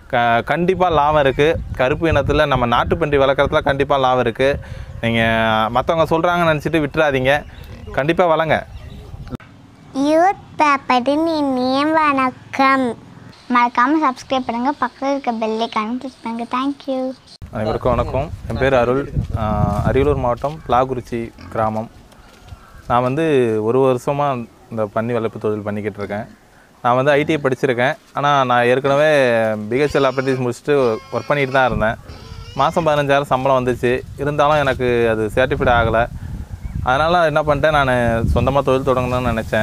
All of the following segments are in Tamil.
க கண்டிப்பாக லாபம் இருக்குது கருப்பு இனத்தில் நம்ம நாட்டுப்பன்றி வளர்க்குறதுல கண்டிப்பாக லாபம் இருக்குது நீங்கள் மற்றவங்க சொல்கிறாங்கன்னு நினச்சிட்டு விட்டுறாதீங்க கண்டிப்பாக வளங்க யூத் பேப்பரின் இனிய வணக்கம் மறக்காமல் சப்ஸ்கிரைப் பண்ணுங்கள் பக்கத்தில் இருக்க பெல்லைக்கான கிளிக் பண்ணுங்கள் தேங்க்யூ அனைவருக்கும் வணக்கம் என் பேர் அருள் ஆஹ் அரியலூர் மாவட்டம் பிளாகுறிச்சி கிராமம் நான் வந்து ஒரு வருஷமாக இந்த பன்னி வளர்ப்பு தொழில் பண்ணிக்கிட்டு இருக்கேன் நான் வந்து ஐடிஐ படிச்சிருக்கேன் ஆனால் நான் ஏற்கனவே பிஹெச்எல் அப்ரண்டிஸ் முடிச்சுட்டு ஒர்க் பண்ணிட்டு தான் இருந்தேன் மாதம் பதினஞ்சாயிரம் சம்பளம் வந்துச்சு இருந்தாலும் எனக்கு அது சர்டிஃபைட் ஆகலை அதனால் என்ன பண்ணிட்டேன் நான் சொந்தமாக தொழில் தொடங்கணும்னு நினச்சேன்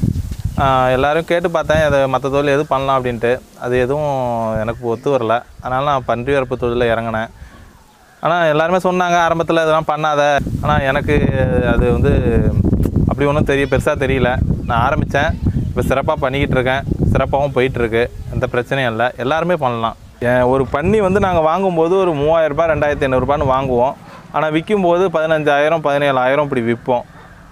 ஆஹ் எல்லாரும் கேட்டு பார்த்தேன் அதை மற்ற தொழில் எது பண்ணலாம் அப்படின்ட்டு அது எதுவும் எனக்கு ஒத்து வரல அதனால் நான் பன்றி வளர்ப்பு தொழிலில் இறங்கினேன் ஆனால் எல்லாருமே சொன்னாங்க ஆரம்பத்தில் இதெல்லாம் பண்ணாத ஆனால் எனக்கு அது வந்து அப்படி ஒன்றும் தெரிய பெருசாக தெரியல நான் ஆரம்பித்தேன் இப்போ சிறப்பாக பண்ணிக்கிட்டு இருக்கேன் சிறப்பாகவும் போயிட்டுருக்கு எந்த பிரச்சனையும் இல்லை எல்லாருமே பண்ணலாம் ஏன் ஒரு பண்ணி வந்து நாங்கள் வாங்கும்போது ஒரு மூவாயிரரூபா ரெண்டாயிரத்தி ஐநூறுரூபான்னு வாங்குவோம் ஆனால் விற்கும்போது பதினஞ்சாயிரம் பதினேழாயிரம் இப்படி விற்போம்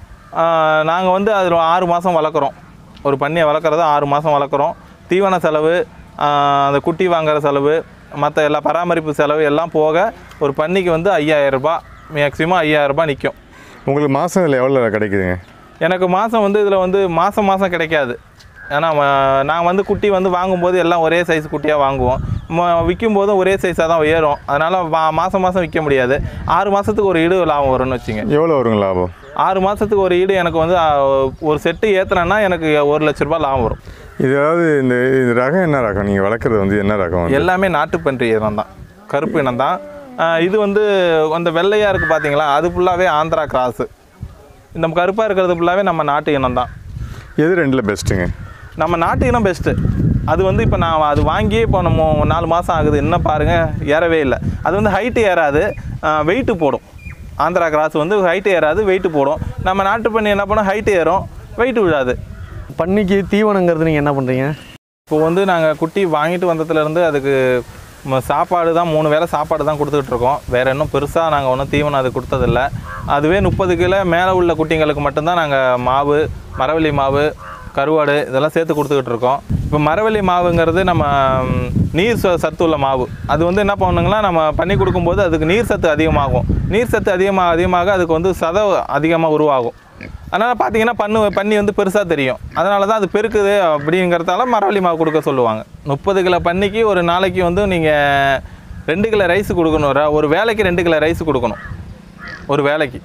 நாங்கள் வந்து அதில் ஆறு மாதம் வளர்க்குறோம் ஒரு பண்ணியை வளர்க்குறது ஆறு மாதம் வளர்க்குறோம் தீவன செலவு ஆஹ் அந்த குட்டி வாங்குற செலவு மற்ற எல்லா பராமரிப்பு செலவு எல்லாம் போக ஒரு பண்ணிக்கு வந்து ஐயாயிரம் ரூபாய் மேக்ஸிமம் ஐயாயிரம் ரூபாய் நிற்கும் உங்களுக்கு மாதம் இதில் எவ்வளோ கிடைக்குதுங்க எனக்கு மாதம் வந்து இதில் வந்து மாதம் மாதம் கிடைக்காது ஏன்னா ம- நான் வந்து குட்டி வந்து வாங்கும்போது எல்லாம் ஒரே சைஸ் குட்டியாக வாங்குவோம் ம- விற்கும் போதும் ஒரே சைஸாக தான் ஏறும் அதனால் மாதம் மாதம் விற்க முடியாது ஆறு மாதத்துக்கு ஒரு ஈடு லாபம் வரும்னு வச்சுங்க எவ்வளோ வருங்க லாபம் ஆறு மாதத்துக்கு ஒரு ஈடு எனக்கு வந்து ஆ, ஒரு செட்டு ஏற்றுனேன்னா எனக்கு ஒரு லட்ச ரூபாய் லாபம் வரும் இது அதாவது இந்த இது ரகம் என்ன ரகம் நீங்கள் வளர்க்குறது வந்து என்ன ரகம் வந்து எல்லாமே நாட்டுப்பன்றி இனம் தான் கருப்பு இனம் தான் இது வந்து அந்த வெள்ளையாக இருக்குது பார்த்தீங்களா அது ஃபுல்லாகவே ஆந்திரா கிராஸு இந்த கருப்பாக இருக்கிறது ஃபுல்லாகவே நம்ம நாட்டு இனம் தான் எது ரெண்டில் பெஸ்ட்டுங்க நம்ம நாட்டு இனம் பெஸ்ட்டு அது வந்து இப்போ நான் அது வாங்கியே இப்போ நம்ம நாலு மாதம் ஆகுது இன்னும் பாருங்கள் ஏறவே இல்லை அது வந்து ஹைட்டு ஏறாது வெயிட்டு போடும் ஆந்திரா கிராஸ் வந்து ஹைட்டு ஏறாது வெயிட்டு போடும் நம்ம நாட்டு பண்ணி என்ன பண்ணோம் ஹைட்டு ஏறும் வெயிட்டு விழாது பண்ணிக்கு தீவனங்கிறது நீங்கள் என்ன பண்ணுறீங்க இப்போ வந்து நாங்கள் குட்டி வாங்கிட்டு வந்ததுலேருந்து அதுக்கு ம- சாப்பாடு தான் மூணு வேளை சாப்பாடு தான் கொடுத்துக்கிட்டு இருக்கோம் வேறு இன்னும் பெருசாக நாங்கள் ஒன்றும் தீவனம் அது கொடுத்ததில்ல அதுவே முப்பது கிலோ மேலே உள்ள குட்டிங்களுக்கு மட்டும்தான் நாங்கள் மாவு மரவள்ளி மாவு கருவாடு இதெல்லாம் சேர்த்து கொடுத்துக்கிட்டு இருக்கோம் இப்போ மரவள்ளி மாவுங்கிறது நம்ம ம், நீர் ச- சத்து உள்ள மாவு அது வந்து என்ன பண்ணுங்களா நம்ம பண்ணி கொடுக்கும்போது அதுக்கு நீர் சத்து அதிகமாகும் நீர் சத்து அதிகமாக அதிகமாக அதுக்கு வந்து சத அதிகமாக உருவாகும் அதனால் பார்த்தீங்கன்னா பண்ணு பண்ணி வந்து பெருசாக தெரியும் அதனால தான் அது பெருக்குது அப்படிங்கிறதால மரவள்ளி மாவு கொடுக்க சொல்லுவாங்க முப்பது கிலோ பண்ணிக்கு ஒரு நாளைக்கு வந்து நீங்கள் ரெண்டு கிலோ ரைஸ் கொடுக்கணும் ர- ஒரு வேலைக்கு ரெண்டு கிலோ ரைஸ் கொடுக்கணும் ஒரு வேலைக்கு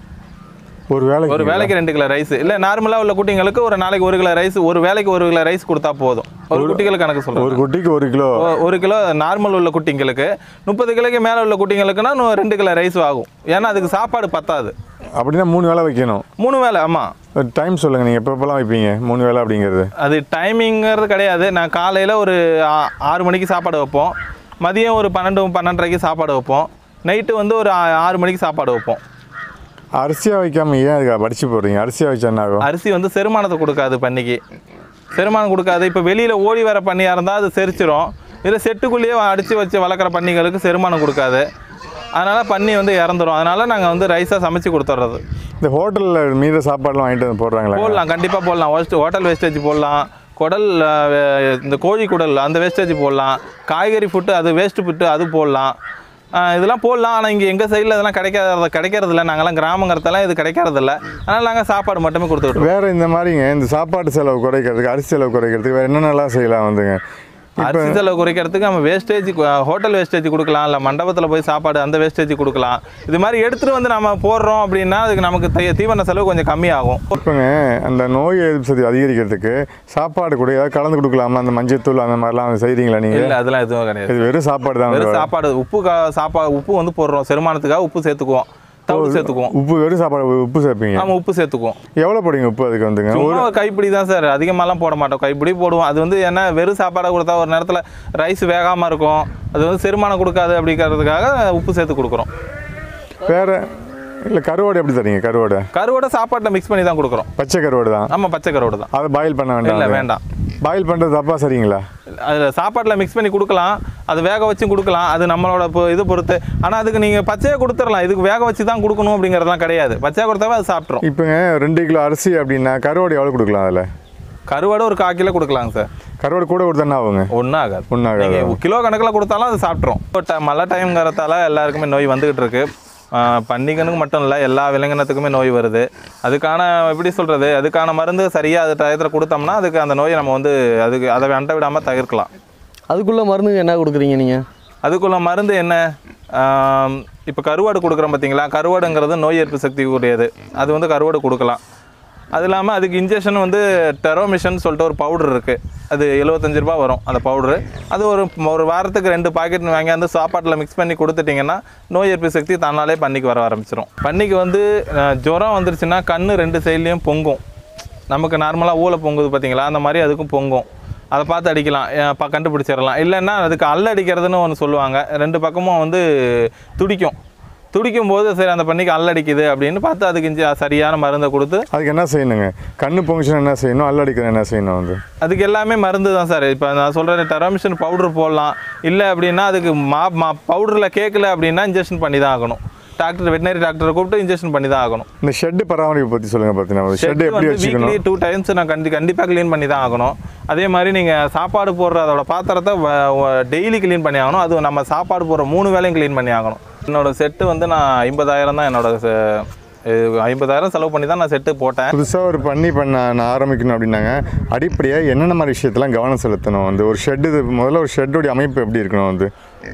ஒரு வேலைக்கு ஒரு வேலைக்கு ரெண்டு கிலோ ரைஸ் இல்லை நார்மலாக உள்ள குட்டிங்களுக்கு ஒரு நாளைக்கு ஒரு கிலோ ரைஸ் ஒரு வேலைக்கு ஒரு கிலோ ரைஸ் கொடுத்தா போதும் ஒரு குட்டிகளுக்கு கணக்கு ஒரு சொல்லுங்கள் குட்டிக்கு ஒரு கிலோ ஒரு கிலோ நார்மல் உள்ள குட்டிங்களுக்கு முப்பது கிலோக்கு மேலே உள்ள குட்டிங்களுக்குன்னா இன்னும் ரெண்டு கிலோ ரைஸ் ஆகும் ஏன்னா அதுக்கு சாப்பாடு பத்தாது அப்படின்னா மூணு வேலை வைக்கணும் மூணு வேலை ஆமாம் டைம் சொல்லுங்கள் நீங்கள் எப்பப்பெல்லாம் வைப்பீங்க மூணு வேலை அப்படிங்கிறது அது டைமிங்கிறது கிடையாது நான் காலையில் ஒரு ஆ- ஆறு மணிக்கு சாப்பாடு வைப்போம் மதியம் ஒரு பன்னெண்டு பன்னெண்டரைக்கு சாப்பாடு வைப்போம் நைட்டு வந்து ஒரு ஆ- ஆறு மணிக்கு சாப்பாடு வைப்போம் அரிசியாக வைக்காம ஏன் அதுக்கு படிச்சு போடுறீங்க அரிசியாக வச்சா என்ன ஆகும் அரிசி வந்து செரிமானத்தை கொடுக்காது பண்ணிக்கு செரிமானம் கொடுக்காது இப்போ வெளியில் ஓடி வர பண்ணியாக இருந்தால் அது செரிச்சிரும் இல்லை செட்டுக்குள்ளேயே அடித்து வச்சு வளர்க்குற பன்னிகளுக்கு செரிமானம் கொடுக்காது அதனால் பன்னி வந்து இறந்துரும் அதனால் நாங்கள் வந்து ரைஸாக சமைச்சு கொடுத்துட்றது இந்த ஹோட்டலில் மீத சாப்பாடுலாம் வாங்கிட்டு வந்து போடுறாங்களா போடலாம் கண்டிப்பாக போடலாம் ஹோஸ்ட் ஹோட்டல் வேஸ்டேஜ் போடலாம் குடல் அஹ், வே- இந்த கோழி குடல் அந்த வேஸ்டேஜ் போடலாம் காய்கறி ஃபுட்டு அது வேஸ்ட் ஃபுட்டு அது போடலாம் அஹ், இதெல்லாம் போடலாம் ஆனால் இங்கே எங்கள் சைடில் இதெல்லாம் கிடைக்காத கிடைக்கிறதில்ல நாங்கள்லாம் கிராமங்கிறதெல்லாம் இது கிடைக்கிறதில்ல அதனால் நாங்கள் சாப்பாடு மட்டுமே கொடுத்துக்கிட்டு வேறு இந்த மாதிரிங்க இந்த சாப்பாட்டு செலவு குறைக்கிறதுக்கு அரிசி செலவு குறைக்கிறதுக்கு வேறு என்னென்னலாம் செய்யலாம் வந்துங்க அரிசி செலவு குறைக்கிறதுக்கு நம்ம வேஸ்டேஜ் ஹோட்டல் வேஸ்டேஜ் கொடுக்கலாம் இல்லை மண்டபத்தில் போய் சாப்பாடு அந்த வேஸ்டேஜ் கொடுக்கலாம் இது மாதிரி எடுத்துகிட்டு வந்து நம்ம போடுறோம் அப்படின்னா அதுக்கு நமக்கு தீ- தீவன செலவு கொஞ்சம் கம்மியாகும் இப்போங்க அந்த நோய் எதிர்ப்பு சக்தி அதிகரிக்கிறதுக்கு சாப்பாடு கூட ஏதாவது கலந்து கொடுக்கலாமா அந்த மஞ்சத்தூள் அந்த மாதிரிலாம் செய்கிறீங்களா நீங்கள் இல்லை அதெல்லாம் எதுவும் கிடையாது இது வெறும் சாப்பாடு தான் வெறும் சாப்பாடு உப்பு கா- சாப்பாடு உப்பு வந்து போடுறோம் செரிமானத்துக்காக உப்பு சேர்த்துக்குவோம் தவிடு சேர்த்துக்குவோம் உப்பு வெறும் சாப்பாடு உப்பு சேர்ப்பீங்க ஆமாம் உப்பு சேர்த்துக்குவோம் எவ்வளோ போடுங்க உப்பு அதுக்கு வந்துங்க சும்மா ஒரு கைப்பிடி தான் சார் அதிகமாலாம் போட மாட்டோம் கைப்பிடி போடுவோம் அது வந்து என்ன வெறும் சாப்பாடை கொடுத்தா ஒரு நேரத்தில் ரைஸ் வேகாமல் இருக்கும் அது வந்து செரிமானம் கொடுக்காது அப்படிங்கிறதுக்காக உப்பு சேர்த்து கொடுக்குறோம் வேற இல்லை கருவாடு எப்படி தரீங்க கருவாடு கருவோட சாப்பாட்டில் மிக்ஸ் பண்ணி தான் கொடுக்குறோம் பச்சை கருவாடு தான் ஆமாம் பச்சை கருவோடு தான் அதை பாயில் பண்ண இல்லை வேண்டாம் வேண்டாம் பாயில் பண்ணுறது தப்பா சரிங்களா அதில் சாப்பாட்டில் மிக்ஸ் பண்ணி கொடுக்கலாம் அது வேக வச்சும் கொடுக்கலாம் அது நம்மளோட இப்போ இது பொறுத்து ஆனால் அதுக்கு நீங்கள் பச்சையாக கொடுத்துடலாம் இதுக்கு வேக வச்சு தான் கொடுக்கணும் அப்படிங்கிறதுலாம் கிடையாது பச்சையாக கொடுத்தாவே அது சாப்பிட்ரும் இப்போங்க ரெண்டு கிலோ அரிசி அப்படின்னா கருவாடு எவ்வளோ கொடுக்கலாம் அதில் கருவாடு ஒரு கால் கிலோ கொடுக்கலாங்க சார் கருவாடு கூட கொடுத்தா என்ன ஆகுங்க ஒன்றும் ஆகாது ஒன்றும் ஆகாது நீங்கள் கிலோ கணக்கில் கொடுத்தாலும் அது சாப்பிட்ரும் இப்போ ட- மழை டைம்ங்கிறதால எல்லாருக்குமே நோய் வந்துகிட்டு இருக்கு ஆஹ் பன்னிக்கனுக்கு மட்டும் இல்லை எல்லா விலங்கினத்துக்குமே நோய் வருது அதுக்கான எப்படி சொல்கிறது அதுக்கான மருந்து சரியாக அது டயத்தில் கொடுத்தோம்னா அதுக்கு அந்த நோயை நம்ம வந்து அதுக்கு அதை அண்டை விடாமல் தவிர்க்கலாம் அதுக்குள்ளே மருந்துங்க என்ன கொடுக்குறீங்க நீங்கள் அதுக்குள்ள மருந்து என்ன இப்போ கருவாடு கொடுக்குறோம் பார்த்தீங்களா கருவாடுங்கிறது நோய் எதிர்ப்பு சக்தி உடையது அது வந்து கருவாடு கொடுக்கலாம் அது இல்லாமல் அதுக்கு இன்ஜெக்ஷன் வந்து டெரோமிஷன் சொல்லிட்டு ஒரு பவுடர் இருக்குது அது எழுபத்தஞ்சு ரூபா வரும் அந்த பவுடரு அது ஒரு ஒரு வாரத்துக்கு ரெண்டு பாக்கெட் வாங்கி அந்த சாப்பாட்டில் மிக்ஸ் பண்ணி கொடுத்துட்டிங்கன்னா நோய் எதிர்ப்பு சக்தி தன்னாலே பன்னிக்கு வர ஆரம்பிச்சிடும் பன்னிக்கு வந்து அஹ், ஜுரம் வந்துருச்சுன்னா கண் ரெண்டு சைட்லேயும் பொங்கும் நமக்கு நார்மலாக ஊலை பொங்குது பார்த்தீங்களா அந்த மாதிரி அதுக்கும் பொங்கும் அதை பார்த்து அடிக்கலாம் அஹ் ப கண்டுபிடிச்சிடலாம் இல்லைன்னா அதுக்கு அல்ல அடிக்கிறதுன்னு ஒன்று சொல்லுவாங்க ரெண்டு பக்கமும் வந்து துடிக்கும் துடிக்கும் போது சரி அந்த பண்ணிக்கு அல்ல அடிக்குது அப்படின்னு பார்த்து அதுக்கு இஞ்சி சரியான மருந்தை கொடுத்து அதுக்கு என்ன செய்யணுங்க கண்ணு பொங்குச்சுன்னா என்ன செய்யணும் அல்ல அடிக்கிற என்ன செய்யணும் வந்து அதுக்கு எல்லாமே மருந்து தான் சார் இப்போ நான் சொல்கிறேன் டெரமிஷன் பவுடர் போடலாம் இல்லை அப்படின்னா அதுக்கு மா மா பவுடரில் கேட்கல அப்படின்னா இன்ஜெக்ஷன் பண்ணி தான் ஆகணும் டாக்டர் வெட்டினரி டாக்டரை கூப்பிட்டு இன்ஜெக்ஷன் பண்ணி தான் ஆகணும் இந்த ஷெட்டு பராமரிப்பு பற்றி சொல்லுங்கள் பார்த்தீங்கன்னா ஷெட்டு எப்படி வச்சுக்கணும் வீக்லி டூ டைம்ஸ் நான் கண்டி கண்டிப்பாக க்ளீன் பண்ணி தான் ஆகணும் அதே மாதிரி நீங்கள் சாப்பாடு போடுற அதோட பாத்திரத்தை டெய்லி க்ளீன் பண்ணி ஆகணும் அது நம்ம சாப்பாடு போடுற மூணு வேளையும் க்ளீன் பண்ணி ஆகணும் என்னோட செட்டு வந்து நான் ஐம்பதாயிரம் தான் என்னோட செ- இது ஐம்பதாயிரம் செலவு பண்ணி தான் நான் செட்டு போட்டேன் புதுசாக ஒரு பண்ணி பண்ண நான் ஆரம்பிக்கணும் அப்படின்னாங்க அடிப்படையாக என்னென்ன மாதிரி விஷயத்தெல்லாம் கவனம் செலுத்தணும் வந்து ஒரு ஷெட்டு முதல்ல ஒரு ஷெட்டோடைய அமைப்பு எப்படி இருக்கணும் வந்து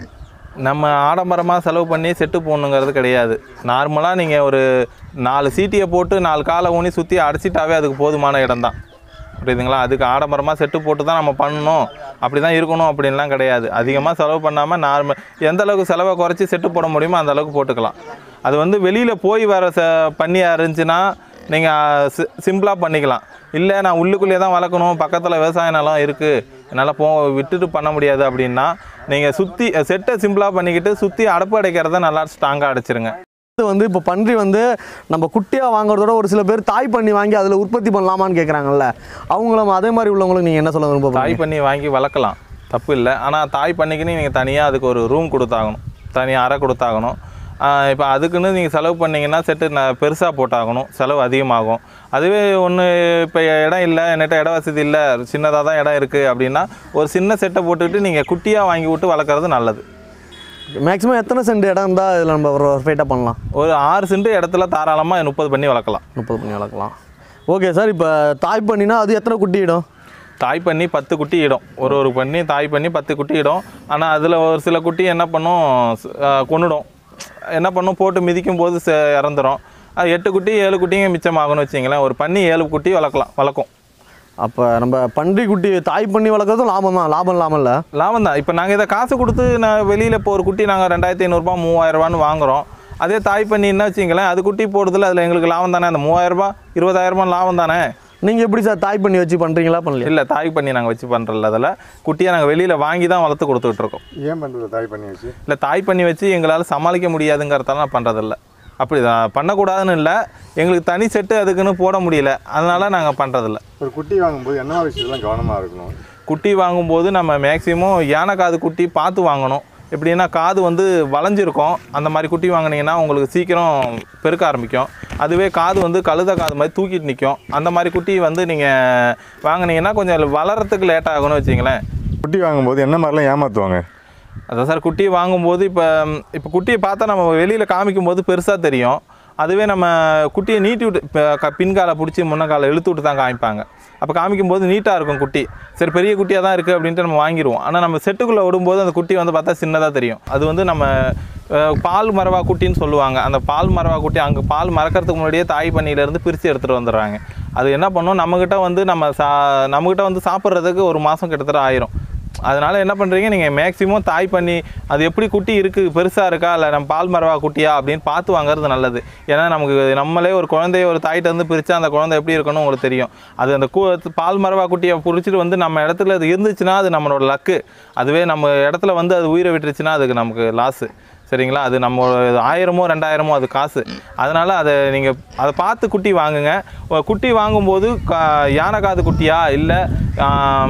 நம்ம ஆடம்பரமாக செலவு பண்ணி செட்டு போடணுங்கிறது கிடையாது நார்மலாக நீங்கள் ஒரு நாலு சீட்டியை போட்டு நாலு காலை ஊனி சுற்றி அடைச்சிட்டாவே அதுக்கு போதுமான இடம் தான் புரியுதுங்களா அதுக்கு ஆடம்பரமாக செட்டு போட்டு தான் நம்ம பண்ணணும் அப்படி தான் இருக்கணும் அப்படின்லாம் கிடையாது அதிகமாக செலவு பண்ணாமல் நார்மல் எந்த அளவுக்கு செலவை குறைச்சி செட்டு போட முடியுமோ அந்த அளவுக்கு போட்டுக்கலாம் அது வந்து வெளியில் போய் வர ச பண்ணியாக இருந்துச்சுன்னா நீங்கள் சி சிம்பிளாக பண்ணிக்கலாம் இல்லை நான் உள்ளுக்குள்ளேயே தான் வளர்க்கணும் பக்கத்தில் விவசாய நிலம் இருக்குது என்னால் போ விட்டுட்டு பண்ண முடியாது அப்படின்னா நீங்கள் சுற்றி செட்டை சிம்பிளாக பண்ணிக்கிட்டு சுற்றி அடப்பு அடைக்கிறத நல்லா ஸ்ட்ராங்காக அடைச்சிருங்க இது வந்து இப்போ பன்றி வந்து நம்ம குட்டியாக வாங்குறதோட ஒரு சில பேர் தாய் பண்ணி வாங்கி அதில் உற்பத்தி பண்ணலாமான்னு கேட்குறாங்கல்ல அவங்களும் அதே மாதிரி உள்ளவங்களுக்கு நீங்கள் என்ன சொல்ல தாய் விரும்பப்படுறீங்க பண்ணி வாங்கி வளர்க்கலாம் தப்பு இல்லை ஆனால் தாய் பண்ணிக்குன்னு நீங்கள் தனியாக அதுக்கு ஒரு ரூம் கொடுத்தாகணும் தனியாக அறை கொடுத்தாகணும் இப்போ அதுக்குன்னு நீங்கள் செலவு பண்ணீங்கன்னா செட்டு நான் பெருசாக போட்டாகணும் செலவு அதிகமாகும் அதுவே ஒன்று இப்போ இடம் இல்லை என்கிட்ட இட வசதி இல்லை சின்னதாக தான் இடம் இருக்குது அப்படின்னா ஒரு சின்ன செட்டை போட்டுக்கிட்டு நீங்கள் குட்டியாக வாங்கி விட்டு வளர்க்குறது நல்லது மேக்ஸிமம் எத்தனை சென்ட் இடம் இருந்தால் இதில் நம்ம ஒரு ஃபைட்டாக பண்ணலாம் ஒரு ஆறு சென்ட் இடத்துல தாராளமாக முப்பது பண்ணி வளர்க்கலாம் முப்பது பண்ணி வளர்க்கலாம் ஓகே சார் இப்போ தாய் பண்ணினா அது எத்தனை குட்டி இடம் தாய் பண்ணி பத்து குட்டி இடும் ஒரு ஒரு பண்ணி தாய் பண்ணி பத்து குட்டி இடும் ஆனால் அதில் ஒரு சில குட்டி என்ன பண்ணும் ஸ்- ஆஹ் கொன்னுடும் என்ன பண்ணும் போட்டு மிதிக்கும் போது ச- இறந்துரும் அது எட்டு குட்டி ஏழு குட்டிங்க மிச்சமாகும்னு வச்சிங்களேன் ஒரு பண்ணி ஏழு குட்டி வளர்க்கலாம் வளர்க்கும் அப்போ நம்ம பன்றி குட்டி தாய் பண்ணி வளர்க்குறதும் லாபம் தான் லாபம் இல்லாமல் இல்லை லாபம் தான் இப்போ நாங்கள் இதை காசு கொடுத்து நான் வெளியில் இப்போ ஒரு குட்டி நாங்கள் ரெண்டாயிரத்தி ஐநூறுரூபா மூவாயிரரூபான்னு வாங்குறோம் அதே தாய் பண்ணின்னா வச்சிங்களேன் அது குட்டி போடுறதுல அதில் எங்களுக்கு லாபம் தானே அந்த மூவாயிரரூபா இருபதாயிரரூபா லாபம் தானே நீங்கள் எப்படி சார் தாய் பண்ணி வச்சு பண்ணுறீங்களா பண்ணலையா இல்லை தாய் பண்ணி நாங்கள் வச்சு பண்ணுறல அதில் குட்டியை நாங்கள் வெளியில் வாங்கி தான் வளர்த்து கொடுத்துக்கிட்டு இருக்கோம் ஏன் பண்ணுறது தாய் பண்ணி வச்சு இல்லை தாய் பண்ணி வச்சு எங்களால் சமாளிக்க முடியாதுங்கிறதால நான் பண்ணுறதில்ல அப்படி தான் பண்ணக்கூடாதுன்னு இல்லை எங்களுக்கு தனி செட்டு அதுக்குன்னு போட முடியல அதனால நாங்கள் பண்ணுறதில்ல ஒரு குட்டி வாங்கும்போது என்ன மாதிரி விஷயத்தெல்லாம் கவனமாக இருக்கணும் குட்டி வாங்கும்போது நம்ம மேக்ஸிமம் யானை காது குட்டி பார்த்து வாங்கணும் எப்படின்னா காது வந்து வளைஞ்சிருக்கும் அந்த மாதிரி குட்டி வாங்குனீங்கன்னா உங்களுக்கு சீக்கிரம் பெருக்க ஆரம்பிக்கும் அதுவே காது வந்து கழுத காது மாதிரி தூக்கிட்டு நிற்கும் அந்த மாதிரி குட்டி வந்து நீங்கள் வாங்குனீங்கன்னா கொஞ்சம் வளர்கிறதுக்கு லேட் ஆகும்னு வச்சிங்களேன் குட்டி வாங்கும்போது என்ன மாதிரிலாம் ஏமாற்றுவாங்க அதான் சார் குட்டியை வாங்கும்போது இப்போ இப்போ குட்டியை பார்த்தா நம்ம வெளியில் காமிக்கும் போது பெருசாக தெரியும் அதுவே நம்ம குட்டியை நீட்டி விட்டு இப்போ க பின்காலை பிடிச்சி முன்னக்காலை இழுத்து விட்டு தான் காமிப்பாங்க அப்போ காமிக்கும் போது நீட்டாக இருக்கும் குட்டி சரி பெரிய குட்டியாக தான் இருக்குது அப்படின்ட்டு நம்ம வாங்கிடுவோம் ஆனால் நம்ம செட்டுக்குள்ளே விடும்போது அந்த குட்டி வந்து பார்த்தா சின்னதாக தெரியும் அது வந்து நம்ம அஹ், பால் மரவா குட்டின்னு சொல்லுவாங்க அந்த பால் மரவா குட்டி அங்கே பால் மறக்கிறதுக்கு முன்னாடியே தாய் பண்ணியிலேருந்து பிரித்து எடுத்துகிட்டு வந்துடுறாங்க அது என்ன பண்ணும் நம்மக்கிட்ட வந்து நம்ம சா நம்மக்கிட்ட வந்து சாப்பிட்றதுக்கு ஒரு மாதம் கிட்டத்தட்ட ஆயிரும் அதனால என்ன பண்ணுறீங்க நீங்கள் மேக்ஸிமம் தாய் பண்ணி அது எப்படி குட்டி இருக்குது பெருசாக இருக்கா இல்லை நம்ம பால் மரவா குட்டியா அப்படின்னு பார்த்து வாங்குறது நல்லது ஏன்னா நமக்கு நம்மளே ஒரு குழந்தைய ஒரு தாய்கிட்ட வந்து பிரித்தா அந்த குழந்தை எப்படி இருக்கணும் உங்களுக்கு தெரியும் அது அந்த கு பால் மரவா குட்டியை பிடிச்சிட்டு வந்து நம்ம இடத்துல அது இருந்துச்சுன்னா அது நம்மளோட லக்கு அதுவே நம்ம இடத்துல வந்து அது உயிரை விட்டுருச்சுன்னா அதுக்கு நமக்கு லாஸு சரிங்களா அது நம்ம ஆயிரமோ ரெண்டாயிரமோ அது காசு அதனால் அதை நீங்கள் அதை பார்த்து குட்டி வாங்குங்க ஒரு குட்டி வாங்கும்போது கா- யானை காது குட்டியா இல்லை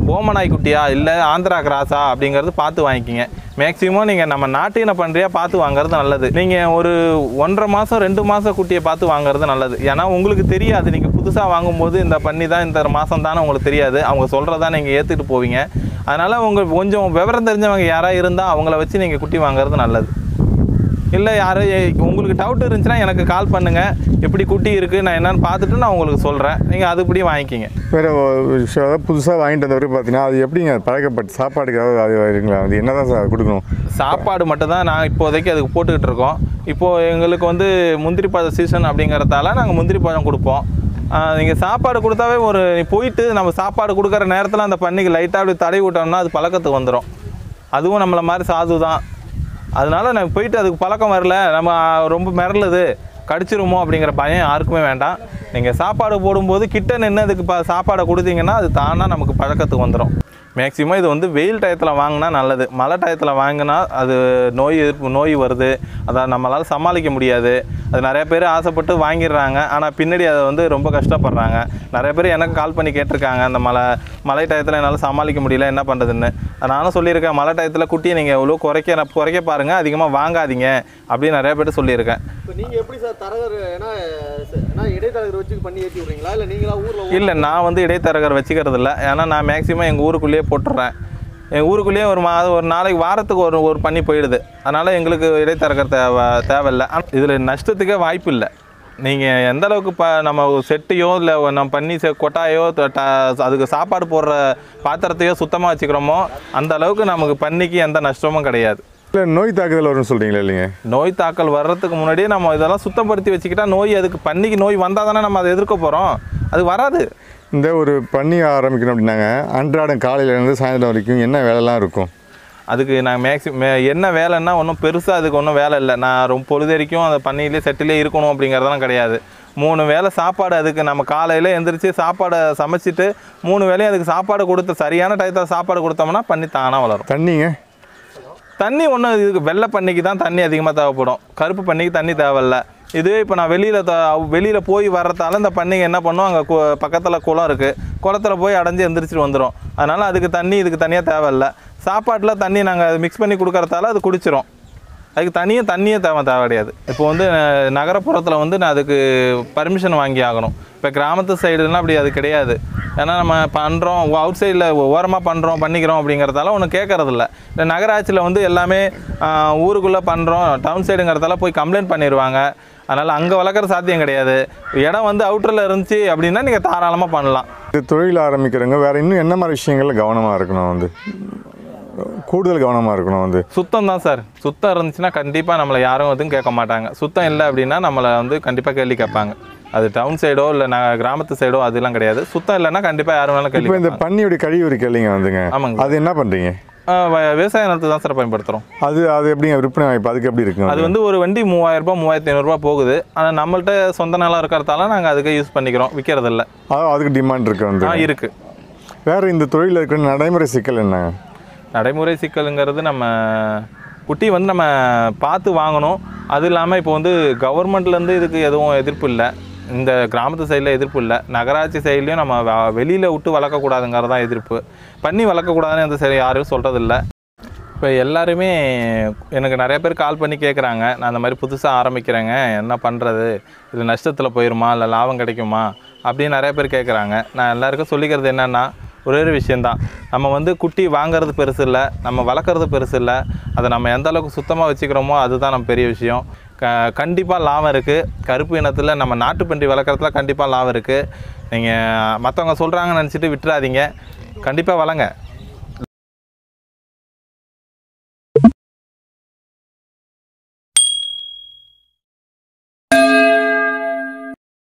ஓமநாய் குட்டியா இல்லை ஆந்திரா கிராஸா அப்படிங்கிறது பார்த்து வாங்கிக்கிங்க மேக்ஸிமம் நீங்கள் நம்ம நாட்டின பண்ணுறியா பார்த்து வாங்குறது நல்லது நீங்கள் ஒரு ஒன்றரை மாதம் ரெண்டு மாதம் குட்டியை பார்த்து வாங்குறது நல்லது ஏன்னா உங்களுக்கு தெரியாது நீங்கள் புதுசாக வாங்கும்போது இந்த பண்ணி தான் இந்த மாதம் தானே உங்களுக்கு தெரியாது அவங்க சொல்கிறதா நீங்கள் ஏற்றுக்கிட்டு போவீங்க அதனால் உங்கள் கொஞ்சம் விவரம் தெரிஞ்சவங்க யாராக இருந்தால் அவங்கள வச்சு நீங்கள் குட்டி வாங்குறது நல்லது இல்லை யாரும் எ- உங்களுக்கு டவுட் இருந்துச்சுன்னா எனக்கு கால் பண்ணுங்கள் எப்படி குட்டி இருக்குது நான் என்னன்னு பார்த்துட்டு நான் உங்களுக்கு சொல்கிறேன் நீங்கள் அதுபடி வாங்கிக்கிங்க வேறு அதாவது புதுசாக வாங்கிட்டு வந்தவரை பார்த்தீங்கன்னா அது எப்படிங்க பழக்கப்பட்டு சாப்பாடுக்கு ஏதாவது அது இருக்குங்களா அது என்ன தான் சார் கொடுக்கணும் சாப்பாடு மட்டும் தான் நான் இப்போதைக்கு அதுக்கு போட்டுக்கிட்டு இருக்கோம் இப்போது எங்களுக்கு வந்து முந்திரி பழ சீசன் அப்படிங்கிறதால நாங்கள் முந்திரி பழம் கொடுப்போம் நீங்கள் சாப்பாடு கொடுத்தாவே ஒரு போயிட்டு நம்ம சாப்பாடு கொடுக்குற நேரத்தில் அந்த பண்ணிக்கு லைட்டாக அப்படி தடவி விட்டோம்னா அது பழக்கத்துக்கு வந்துடும் அதுவும் நம்மளை மாதிரி சாது தான் அதனால நான் போயிட்டு அதுக்கு பழக்கம் வரல நம்ம ரொம்ப மிரளுது கடிச்சிருமோ அப்படிங்கிற பயம் யாருக்குமே வேண்டாம் நீங்கள் சாப்பாடு போடும்போது கிட்ட நின்று அதுக்கு ப சாப்பாடை கொடுத்தீங்கன்னா அது தானாக நமக்கு பழக்கத்துக்கு வந்துடும் மேக்ஸிமம் இது வந்து வெயில் டயத்தில் வாங்கினா நல்லது மழை டயத்தில் வாங்கினா அது நோய் எதிர்ப்பு நோய் வருது அதை நம்மளால் சமாளிக்க முடியாது அது நிறைய பேர் ஆசைப்பட்டு வாங்கிடுறாங்க ஆனால் பின்னாடி அதை வந்து ரொம்ப கஷ்டப்படுறாங்க நிறைய பேர் எனக்கு கால் பண்ணி கேட்டிருக்காங்க அந்த மழை மழை டயத்தில் என்னால் சமாளிக்க முடியல என்ன பண்ணுறதுன்னு நானும் சொல்லியிருக்கேன் மழை டயத்தில் குட்டியை நீங்கள் எவ்வளோ குறைக்க குறைக்க பாருங்கள் அதிகமாக வாங்காதீங்க அப்படின்னு நிறைய பேர் சொல்லியிருக்கேன் இப்போ நீங்கள் எப்படி சார் தரகர் ஏன்னா ஏன்னா இடைத்தரகர் வச்சு பண்ணி ஏற்றி விட்றீங்களா இல்லை நீங்களா ஊரில் இல்லை நான் வந்து இடைத்தரகர் வச்சுக்கிறது இல்லை ஏன்னா நான் மேக்ஸிமம் எங்கள் ஊருக்குள்ளேயே போட்டுடுறேன் எங்கள் ஊருக்குள்ளேயே ஒரு மாதம் ஒரு நாளைக்கு வாரத்துக்கு ஒரு ஒரு பண்ணி போயிடுது அதனால் எங்களுக்கு இடைத்தரகர் தேவை தேவையில்லை இதில் நஷ்டத்துக்கே வாய்ப்பு இல்லை நீங்கள் எந்த அளவுக்கு இப்போ நம்ம ஒரு செட்டையோ இல்லை நம்ம பண்ணி செ கொட்டாயோ த- ட- அதுக்கு சாப்பாடு போடுற பாத்திரத்தையோ சுத்தமாக வச்சுக்கிறோமோ அந்த அளவுக்கு நமக்கு பண்ணிக்கு எந்த நஷ்டமும் கிடையாது இல்லை நோய் தாக்குதல் வரும்னு சொல்கிறீங்களா இல்லைங்க நோய் தாக்கல் வர்றதுக்கு முன்னாடியே நம்ம இதெல்லாம் சுத்தப்படுத்தி வச்சுக்கிட்டா நோய் அதுக்கு பண்ணிக்கு நோய் வந்தால் தானே நம்ம அதை எதிர்க்க போகிறோம் அது வராது இந்த ஒரு பண்ணி ஆரம்பிக்கணும் அப்படின்னாங்க அன்றாடம் காலையிலேருந்து சாயந்தரம் வரைக்கும் என்ன வேலைலாம் இருக்கும் அதுக்கு நான் மேக்ஸிமம் என்ன வேலைன்னா ஒன்றும் பெருசாக அதுக்கு ஒன்றும் வேலை இல்லை நான் ரொம்ப பொழுதறிக்கும் அந்த பண்ணியிலே செட்டிலே இருக்கணும் அப்படிங்கிறதெல்லாம் கிடையாது மூணு வேளை சாப்பாடு அதுக்கு நம்ம காலையில் எந்திரிச்சு சாப்பாடை சமைச்சிட்டு மூணு வேளையும் அதுக்கு சாப்பாடு கொடுத்து சரியான டயத்தில் சாப்பாடு கொடுத்தோம்னா பண்ணி தானாக வளரும் தண்ணிங்க தண்ணி ஒன்றும் இதுக்கு வெள்ளை பண்ணிக்கு தான் தண்ணி அதிகமாக தேவைப்படும் கருப்பு பண்ணிக்கு தண்ணி தேவையில்ல இதுவே இப்போ நான் வெளியில் த வெளியில் போய் வர்றதால இந்த பண்ணிங்க என்ன பண்ணும் அங்கே பக்கத்தில் குளம் இருக்குது குளத்துல போய் அடைஞ்சு எந்திரிச்சிட்டு வந்துடும் அதனால் அதுக்கு தண்ணி இதுக்கு தனியாக தேவையில்ல சாப்பாட்டில் தண்ணி நாங்கள் மிக்ஸ் பண்ணி கொடுக்கறதால அது குடிச்சிரும் அதுக்கு தனியாக தண்ணியே தேவை தேவை கிடையாது இப்போ வந்து நகரப்புறத்தில் வந்து நான் அதுக்கு பர்மிஷன் வாங்கி ஆகணும் இப்போ கிராமத்து சைடுலாம் அப்படி அது கிடையாது ஏன்னா நம்ம பண்ணுறோம் அவுட் சைடில் ஓரமாக பண்ணுறோம் பண்ணிக்கிறோம் அப்படிங்கிறதால ஒன்று கேட்கறதில்ல இந்த நகராட்சியில் வந்து எல்லாமே ஊருக்குள்ளே பண்ணுறோம் டவுன் சைடுங்கிறதால போய் கம்ப்ளைண்ட் பண்ணிடுவாங்க அதனால் அங்கே வளர்க்குற சாத்தியம் கிடையாது இடம் வந்து அவுட்டரில் இருந்துச்சு அப்படின்னா நீங்கள் தாராளமாக பண்ணலாம் இது தொழில் ஆரம்பிக்கிறவங்க வேறு இன்னும் என்ன மாதிரி விஷயங்கள்ல கவனமாக இருக்கணும் வந்து கூடுதல் கவனமாக இருக்கணும் வந்து சுத்தம் தான் சார் சுத்தம் இருந்துச்சுன்னா கண்டிப்பாக நம்மளை யாரும் எதுவும் கேட்க மாட்டாங்க சுத்தம் இல்லை அப்படின்னா நம்மளை வந்து கண்டிப்பாக கேள்வி கேட்பாங்க அது டவுன் சைடோ இல்லை நான் கிராமத்து சைடோ அதெல்லாம் கிடையாது சுத்தம் இல்லைன்னா கண்டிப்பாக யாரும் வேணாலும் கேள்வி இப்போ இந்த கேட்பாங்க. பன்னியோட கழிவு இருக்கு இல்லைங்க வந்துங்க ஆமாங்க. அது என்ன பண்ணுறீங்க ஆ, வ- விவசாய நிலத்துக்கு தான் சார் பயன்படுத்துகிறோம் அது அது எப்படிங்க விற்பனை வாய்ப்பு அதுக்கு எப்படி இருக்குங்க அது வந்து ஒரு வண்டி மூவாயிரம் ரூபாய் மூவாயிரத்தி ஐநூறுரூவா போகுது ஆனால் நம்மள்ட்ட சொந்த நிலம் இருக்கிறதால நாங்கள் அதுக்கு யூஸ் பண்ணிக்கிறோம் விற்கிறதில்ல அது- அதுக்கு டிமாண்ட் இருக்கு வந்து ஆ இருக்குது வேறு இந்த தொழிலில் இருக்கிற நடைமுறை சிக்கல் என்னங்க நடைமுறை சிக்கலுங்கிறது நம்ம குட்டி வந்து நம்ம பார்த்து வாங்கணும் அது இல்லாமல் இப்போ வந்து கவர்மெண்ட்லேருந்து இதுக்கு எதுவும் எதிர்ப்பு இல்லை இந்த கிராமத்து சைடில் எதிர்ப்பு இல்லை நகராட்சி சைட்லேயும் நம்ம வெளியில் விட்டு வளர்க்கக்கூடாதுங்கிறது தான் எதிர்ப்பு பண்ணி வளர்க்கக்கூடாதுன்னு எந்த சரி யாரும் சொல்கிறதில்ல இப்போ எல்லாருமே எனக்கு நிறைய பேர் கால் பண்ணி கேட்குறாங்க நான் இந்த மாதிரி புதுசாக ஆரம்பிக்கிறேங்க என்ன பண்ணுறது இது நஷ்டத்தில் போயிருமா இல்லை லாபம் கிடைக்குமா அப்படின்னு நிறைய பேர் கேட்குறாங்க நான் எல்லாருக்கும் சொல்லிக்கிறது என்னென்னா ஒரே ஒரு விஷயந்தான் நம்ம வந்து குட்டி வாங்குறது பெருசு இல்லை நம்ம வளர்க்குறது பெருசு இல்லை அதை நம்ம எந்த அளவுக்கு சுத்தமாக வச்சுக்கிறோமோ அதுதான் நம்ம பெரிய விஷயம் க கண்டிப்பாக லாபம் இருக்குது கருப்பு இனத்தில் நம்ம நாட்டுப்பன்றி வளர்க்குறதுல கண்டிப்பாக லாபம் இருக்குது நீங்கள் மற்றவங்க சொல்கிறாங்கன்னு நினச்சிட்டு விட்டுறாதீங்க கண்டிப்பாக வளங்க